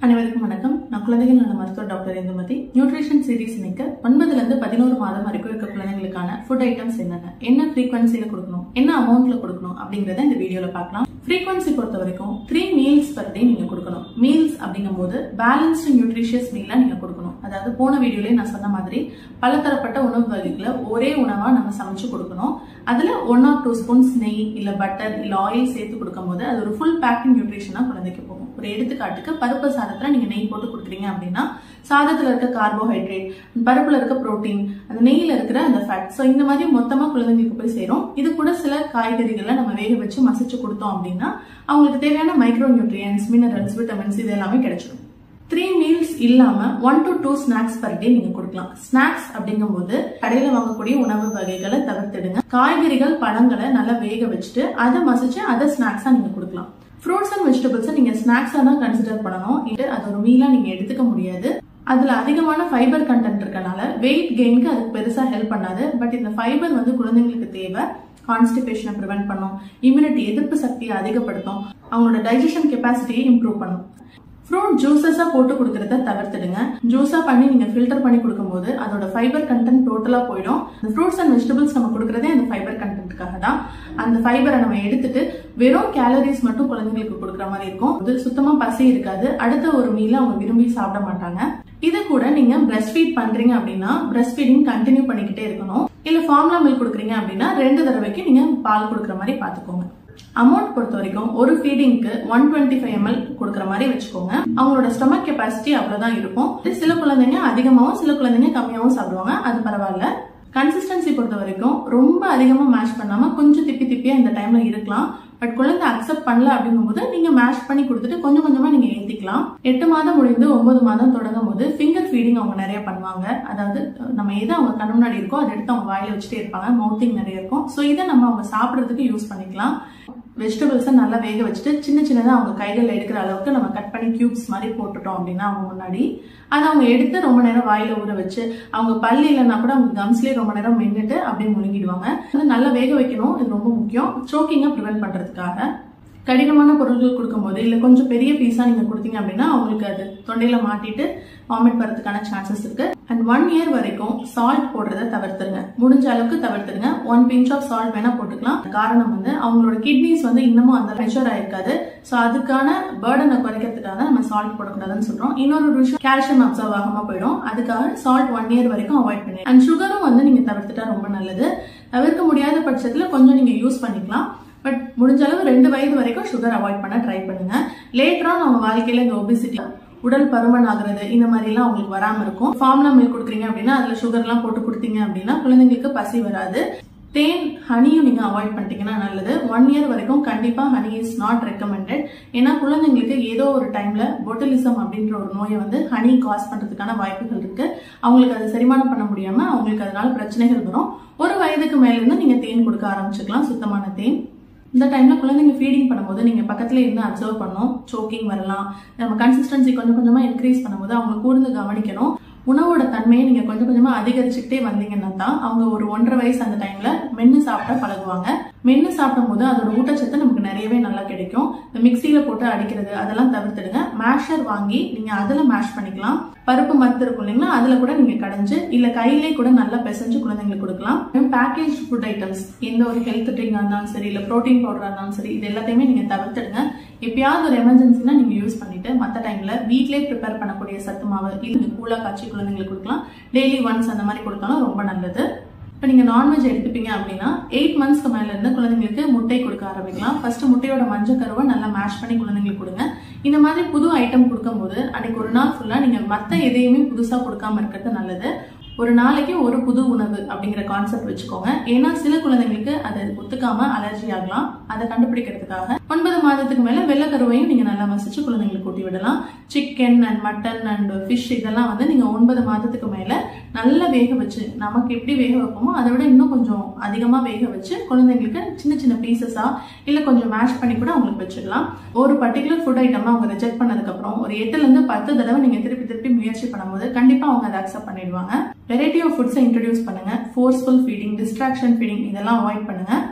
அனைவருக்கும் வணக்கம் நான் குழந்தைகள் நல மருத்துவர் டாக்டர் இந்துமதி நியூட்ரிஷன் சீரிஸ் இன்னைக்கு ஒன்பதுல இருந்து பதினோரு மாதம் வரைக்கும் இருக்க குழந்தைங்களுக்கான ஃபுட் ஐட்டம்ஸ் என்னென்ன என்ன ஃப்ரீக்வன்சில கொடுக்கணும் என்ன அமௌண்ட்ல கொடுக்கணும் அப்படிங்கறத இந்த வீடியோல பார்க்கலாம் ஃப்ரீக்வன்சி பொறுத்த வரைக்கும் த்ரீ மீல்ஸ் பர் டே நீங்க கொடுக்கணும் மீல்ஸ் அப்படிங்கும்போது பேலன்ஸ்டு நியூட்ரிஷியஸ் மீலா நீங்க கொடுக்கணும் அதாவது போன வீடியோலயே நான் சொன்ன மாதிரி பலதரப்பட்ட உணவு வகைகளை ஒரே உணவா நம்ம சமைச்சு கொடுக்கணும் அதுல ஒன் ஆர் டூ ஸ்பூன்ஸ் நெய் இல்ல பட்டர் இல்ல ஆயில் சேர்த்து கொடுக்கும்போது அது ஒரு ஃபுல் பேக்கிங் நியூட்ரிஷனா குழந்தைக்கு போகும் ஒரு எடுத்துக்காட்டுக்கு பருப்பு சாதத்துல நீங்க நெய் போட்டு கொடுக்குறீங்க அப்படின்னா சாதத்துல இருக்க கார்போஹைட்ரேட் பருப்புல இருக்க புரோட்டீன் அந்த நெய்யில இருக்கிற அந்த ஃபேட் ஸோ இந்த மாதிரி மொத்தமா குழந்தைங்களுக்கு போய் சேரும் இது கூட சில காய்கறிகளை நம்ம வேக வச்சு மசிச்சு கொடுத்தோம் அப்படின்னா அவங்களுக்கு தேவையான மைக்ரோ நியூட்ரியன்ஸ் மினரல்ஸ் விட்டமின்ஸ் இது எல்லாமே கிடைச்சிடும் த்ரீ மீல்ஸ் இல்லாம one to two snacks per day நீங்க கொடுக்கலாம் ஸ்நாக்ஸ் அப்படிங்கும்போது கடையில வாங்கக்கூடிய உணவு வகைகளை தவிர்த்துடுங்க காய்கறிகள் பழங்களை நல்லா வேக வச்சுட்டு அதை மசிச்சு அதை ஸ்நாக்ஸா நீங்க கொடுக்கலாம் ஃப்ரூட்ஸ் அண்ட் வெஜிடபிள்ஸை நீங்க ஸ்நாக்ஸா தான் கன்சிடர் பண்ணணும் இது அது ஒரு மீலா நீங்க எடுத்துக்க முடியாது அதுல அதிகமான ஃபைபர் கண்டென்ட் இருக்கனால வெயிட் கெயினுக்கு அதுக்கு பெருசா ஹெல்ப் பண்ணாது பட் இந்த ஃபைபர் வந்து குழந்தைங்களுக்கு தேவை கான்ஸ்டிபேஷனை ப்ரிவென்ட் பண்ணும் இம்யூனிட்டி எதிர்ப்பு சக்தியை அதிகப்படுத்தும் அவங்களோட டைஜஷன் கெப்பாசிட்டியை இம்ப்ரூவ் பண்ணும் ஃப்ரூட் ஜூசஸா போட்டு கொடுக்கறத தவிர்த்துடுங்க ஜூஸா பண்ணி நீங்க ஃபில்டர் பண்ணி கொடுக்கும்போது அதோட ஃபைபர் கண்டென்ட் டோட்டலா போயிடும் இந்த ஃப்ரூட்ஸ் அண்ட் வெஜிடபிள்ஸ் நம்ம கொடுக்கறதே அந்த ஃபைபர் கண்டென்ட்காக தான் அந்த ஃபைபரை நம்ம எடுத்துட்டு வெறும் கேலரிஸ் மட்டும் குழந்தைங்களுக்கு கொடுக்குற மாதிரி இருக்கும் அது சுத்தமா பசி இருக்காது அடுத்த ஒரு மீல அவங்க விரும்பி சாப்பிட மாட்டாங்க இது கூட நீங்க பிரஸ்ட் ஃபீட் பண்றீங்க அப்படின்னா பிரஸ்ட் ஃபீடிங் கண்டினியூ பண்ணிக்கிட்டே இருக்கணும் இல்ல ஃபார்முலா மில்க் கொடுக்குறீங்க அப்படின்னா ரெண்டு தடவைக்கு நீங்க பால் கொடுக்குற மாதிரி பாத்துக்கோங்க அமௌண்ட் பொறுத்த வரைக்கும் ஒரு ஃபீடிங்க்கு ஒன் டுவெண்ட்டி ஃபைவ் எம்எல் கொடுக்குற மாதிரி வச்சுக்கோங்க அவங்களோட ஸ்டொமக் கெப்பாசிட்டி அவ்வளவுதான் இருக்கும் சில குழந்தைங்க அதிகமாகவும் சில குழந்தைங்க கம்மியாகவும் சாப்பிடுவாங்க அது பரவாயில்ல கன்சிஸ்டன்சி பொறுத்த வரைக்கும் ரொம்ப அதிகமா மேஷ் பண்ணாம கொஞ்சம் திப்பி திப்பியா இந்த டைம்ல இருக்கலாம் பட் குழந்தை அக்செப்ட் பண்ணல அப்படிங்கும்போது நீங்க மேஷ் பண்ணி கொடுத்துட்டு கொஞ்சம் கொஞ்சமா நீங்க ஏத்திக்கலாம் எட்டு மாதம் முடிந்து ஒன்பது மாதம் தொடங்கும் போது ஃபிங்கர் ஃபீடிங் அவங்க நிறைய பண்ணுவாங்க அதாவது நம்ம எது அவங்க கண் முன்னாடி இருக்கோ அதை எடுத்து அவங்க வாயில வச்சுட்டே இருப்பாங்க மவுத்திங் நிறைய இருக்கும் ஸோ இதை நம்ம அவங்க சாப்பிட்றதுக்கு யூஸ் பண்ணிக்கலாம் வெஜிடபிள்ஸை நல்லா வேக வச்சுட்டு சின்ன சின்னதாக அவங்க கைகளில் எடுக்கிற அளவுக்கு நம்ம கட் பண்ணி கியூப்ஸ் மாதிரி போட்டுட்டோம் அப்படின்னா அவங்க முன்னாடி அதை அவங்க எடுத்து ரொம்ப நேரம் வாயில ஊற வச்சு அவங்க பல்லு இல்லைன்னா கூட அவங்க கம்ஸ்லேயே ரொம்ப நேரம் மென்னுட்டு அப்படியே முழுங்கிடுவாங்க அது நல்லா வேக வைக்கணும் இது ரொம்ப முக்கியம் சோக்கிங்கை ப்ரிவென்ட் பண்ணுறதுக்காக கடினமான பொருட்கள் கொடுக்கும்போது இல்லை கொஞ்சம் பெரிய பீஸாக நீங்கள் கொடுத்தீங்க அப்படின்னா அவங்களுக்கு அது தொண்டையில் மாட்டிட்டு வாமிட் வரதுக்கான சான்சஸ் இருக்கு அண்ட் ஒன் இயர் வரைக்கும் சால்ட் போடுறத தவிர்த்துருங்க முடிஞ்ச அளவுக்கு தவிர்த்துருங்க ஒன் பிஞ்ச் ஆஃப் சால்ட் வேணா போட்டுக்கலாம் காரணம் வந்து அவங்களோட கிட்னிஸ் வந்து இன்னமும் அந்த மெஷர் ஆயிருக்காது ஸோ அதுக்கான பேர்டனை குறைக்கிறதுக்காக நம்ம சால்ட் போடக்கூடாதுன்னு சொல்றோம் இன்னொரு விஷயம் கால்சியம் அப்சர்வ் ஆகாம போயிடும் அதுக்காக சால்ட் ஒன் இயர் வரைக்கும் அவாய்ட் பண்ணி அண்ட் சுகரும் வந்து நீங்க தவிர்த்துட்டா ரொம்ப நல்லது தவிர்க்க முடியாத பட்சத்துல கொஞ்சம் நீங்க யூஸ் பண்ணிக்கலாம் பட் முடிஞ்ச அளவு ரெண்டு வயது வரைக்கும் சுகர் அவாய்ட் பண்ண ட்ரை பண்ணுங்க லேட்டரான் அவங்க வாழ்க்கையில இந்த ஒபிசிட்டி உடல் பருமன் ஆகுறது இந்த மாதிரி எல்லாம் அவங்களுக்கு வராம இருக்கும் ஃபார்ம்லா மில்க் கொடுக்குறீங்க அப்படின்னா அதுல சுகர் எல்லாம் போட்டு கொடுத்தீங்க அப்படின்னா குழந்தைங்களுக்கு பசி வராது தேன் ஹனியும் நீங்க அவாய்ட் பண்ணிட்டீங்கன்னா நல்லது ஒன் இயர் வரைக்கும் கண்டிப்பா ஹனி இஸ் நாட் ரெக்கமெண்டட் ஏன்னா குழந்தைங்களுக்கு ஏதோ ஒரு டைம்ல பொட்டலிசம் அப்படின்ற ஒரு நோயை வந்து ஹனி காஸ் பண்றதுக்கான வாய்ப்புகள் இருக்கு அவங்களுக்கு அதை செரிமானம் பண்ண முடியாம அவங்களுக்கு அதனால பிரச்சனைகள் வரும் ஒரு வயதுக்கு மேல இருந்து நீங்க தேன் கொடுக்க ஆரம்பிச்சுக்கலாம் சுத்தமான தேன் இந்த டைம்ல குழந்தைங்க ஃபீடிங் பண்ணும்போது நீங்க பக்கத்துல இருந்து அப்சர்வ் பண்ணணும் சோக்கிங் வரலாம் நம்ம கன்சிஸ்டன்சி கொஞ்சம் கொஞ்சமா இன்க்ரீஸ் பண்ணும்போது அவங்க கூர்ந்து கவனிக்கணும் உணவோட தன்மையை நீங்க கொஞ்சம் கொஞ்சமா அதிகரிச்சுக்கிட்டே வந்தீங்கன்னா தான் அவங்க ஒரு ஒன்றரை வயசு அந்த டைம்ல மென்னு சாப்பிட்டா பழகுவாங்க மென்னு சாப்பிடும் போது அதோட ஊட்டச்சத்து நமக்கு நிறையவே நல்லா கிடைக்கும் இந்த மிக்சியில போட்டு அடிக்கிறது அதெல்லாம் தவிர்த்துடுங்க மேஷர் வாங்கி நீங்க அதுல மேஷ் பண்ணிக்கலாம் பருப்பு மத்து இருக்கும் இல்லைங்களா அதுல கூட நீங்க கடைஞ்சு இல்ல கையிலே கூட நல்லா பிசைஞ்சு குழந்தைங்களுக்கு கொடுக்கலாம் பேக்கேஜ் ஃபுட் ஐட்டம்ஸ் எந்த ஒரு ஹெல்த் ட்ரிங்க் இருந்தாலும் சரி இல்ல ப்ரோட்டீன் பவுடர் இருந்தாலும் சரி இது எல்லாத்தையுமே நீங்க தவிர்த்துடுங்க எப்பயாவது ஒரு எமர்ஜென்சினா நீங்க யூஸ் பண்ணிட்டு மற்ற டைம்ல வீட்லயே ப்ரிப்பேர் பண்ணக்கூடிய சத்து மாவு இது கூலா காய்ச்சி குழந்தைங்களுக்கு கொடுக்கலாம் டெய்லி ஒன்ஸ் அந்த மாதிரி கொடுத்தாலும் ரொம்ப நல்லது இப்போ நீங்கள் நான்வெஜ் எடுத்துப்பீங்க அப்படின்னா எயிட் மந்த்ஸ்க்கு மேல இருந்து குழந்தைங்களுக்கு முட்டை கொடுக்க ஆரம்பிக்கலாம் ஃபர்ஸ்ட் முட்டையோட மஞ்சள் கருவை நல்லா மேஷ் பண்ணி குழந்தைங்களுக்கு கொடுங்க இந்த மாதிரி புது ஐட்டம் கொடுக்கும்போது அன்னைக்கு ஒரு நாள் ஃபுல்லாக நீங்கள் மற்ற எதையுமே புதுசாக கொடுக்காம இருக்கிறது நல்லது ஒரு நாளைக்கு ஒரு புது உணவு அப்படிங்கிற கான்செப்ட் வச்சுக்கோங்க ஏன்னா சில குழந்தைங்களுக்கு அது ஒத்துக்காம அலர்ஜி ஆகலாம் அதை கண்டுபிடிக்கிறதுக்காக ஒன்பது மாதத்துக்கு மேல வெள்ளக்கருவையும் நீங்க நல்லா மசிச்சு குழந்தைங்களுக்கு ஊட்டி விடலாம் chicken and mutton and fish இதெல்லாம் வந்து நீங்க ஒன்பது மாதத்துக்கு மேல நல்லா வேக வச்சு நமக்கு எப்படி வேக வைப்போமோ அதை விட இன்னும் கொஞ்சம் அதிகமா வேக வச்சு குழந்தைங்களுக்கு சின்ன சின்ன பீசஸா இல்ல கொஞ்சம் மேஷ் பண்ணி கூட அவங்களுக்கு வச்சிடலாம் ஒரு பர்டிகுலர் ஃபுட் ஐட்டம் அவங்க ரிஜெக்ட் பண்ணதுக்கு அப்புறம் ஒரு எட்டுல இருந்து பத்து தடவை நீங்க திருப்பி திருப்பி முயற்சி பண்ணும்போது கண்டிப்பா அவங்க அதை அக்செப்ட் பண்ணிடுவாங்க வெரைட்டி ஆஃப் ஃபுட்ஸை இன்ட்ரடியூஸ் பண்ணுங்க ஃபோர்ஸ்ஃபுல் ஃபீடிங் டிஸ்ட்ராக்ஷன் ஃபீடிங் இதெல்லாம் அவாய்ட் பண்ணுங்க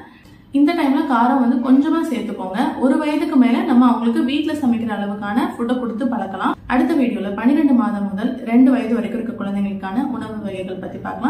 இந்த டைம்ல காரம் வந்து கொஞ்சமா சேர்த்துக்கோங்க ஒரு வயதுக்கு மேல நம்ம அவங்களுக்கு வீட்ல சமைக்கிற அளவுக்கான ஃபுட்டை கொடுத்து பழக்கலாம் அடுத்த வீடியோல பன்னிரெண்டு மாதம் முதல் ரெண்டு வயது வரைக்கும் இருக்க குழந்தைங்களுக்கான உணவு வகைகள் பத்தி பார்க்கலாம்